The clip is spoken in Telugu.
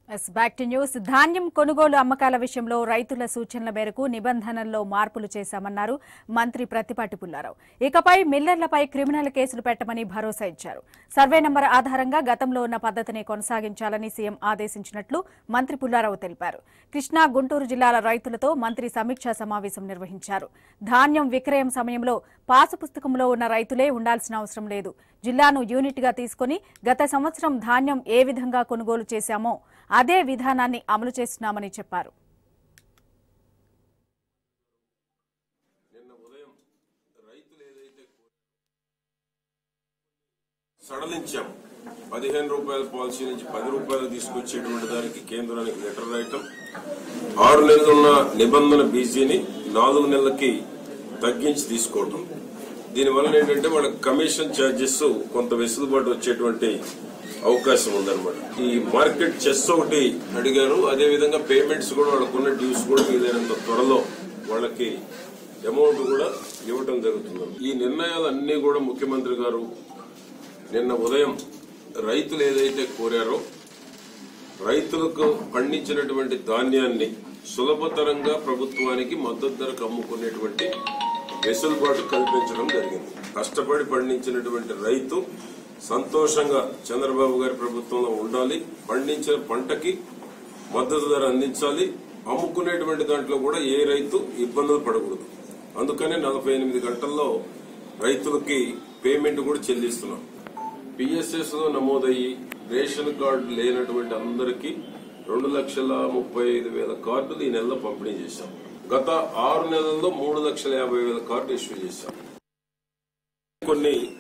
ఎస్ బ్యాక్ టు న్యూస్ ధాన్యం కొనుగోలు అమ్మకాల విషయంలో రైతుల సూచనల మేరకు నిబంధనల్లో మార్పులు చేశామన్నారు మంత్రి ప్రతిపాటి పుల్లారావు ఇకపై మిల్లర్లపై క్రిమినల్ కేసులు పెట్టమని భరోసా ఇచ్చారు సర్వే నంబర్ ఆధారంగా గతంలో ఉన్న పద్ధతిని కొనసాగించాలని సీఎం ఆదేశించినట్లు మంత్రి పుల్లారావు తెలిపారు కృష్ణా గుంటూరు జిల్లాల రైతులతో మంత్రి సమీక్షా సమావేశం నిర్వహించారు ధాన్యం విక్రయం సమయంలో పాసు పుస్తకంలో ఉన్న రైతులే ఉండాల్సిన అవసరం లేదు జిల్లాను యూనిట్గా తీసుకుని గత సంవత్సరం ధాన్యం ఏ విధంగా కొనుగోలు చేశామో అదే విధానాన్ని అమలు చేస్తున్నామని చెప్పారు నిన్న ఉదయం రైతులు ఏదైతే సడలించాం పదిహేను రూపాయల పాలసీ నుంచి పది రూపాయలు తీసుకొచ్చేటువంటి దానికి కేంద్రానికి లెటర్ రాయటం ఆరు నెలలు ఉన్న నిబంధన బీజీని నాలుగు నెలలకి తగ్గించి తీసుకోవటం దీనివల్ల ఏంటంటే వాళ్ళ కమిషన్ ఛార్జెస్ కొంత వెసులుబాటు వచ్చేటువంటి అవకాశం ఉందన్నమాట ఈ మార్కెట్ చెస్ ఒకటి అడిగారు అదేవిధంగా పేమెంట్స్ కూడా వాళ్ళకున్న డ్యూస్ కూడా వీలైనంత త్వరలో వాళ్ళకి అమౌంట్ కూడా ఇవ్వటం జరుగుతుంది ఈ నిర్ణయాలు అన్ని కూడా ముఖ్యమంత్రి గారు నిన్న ఉదయం రైతులు ఏదైతే కోరారో రైతులకు పండించినటువంటి ధాన్యాన్ని సులభతరంగా ప్రభుత్వానికి మద్దతు ధరకు అమ్ముకునేటువంటి వెసులుబాటు కల్పించడం జరిగింది కష్టపడి పండించినటువంటి రైతు సంతోషంగా చంద్రబాబు గారి ప్రభుత్వంలో ఉండాలి పండించిన పంటకి మద్దతు ధర అందించాలి అమ్ముకునేటువంటి దాంట్లో కూడా ఏ రైతు ఇబ్బందులు పడకూడదు అందుకనే నలభై ఎనిమిది గంటల్లో రైతులకి పేమెంట్ కూడా చెల్లిస్తున్నాం పిఎస్ఎస్ లో నమోదయ్యి రేషన్ కార్డు లేనటువంటి అందరికీ రెండు లక్షల ముప్పై ఐదు వేల కార్డులు ఈ నెలలో పంపిణీ చేశాం గత ఆరు నెలల్లో మూడు లక్షల యాభై వేల కార్డు ఇష్యూ చేశాం కొన్ని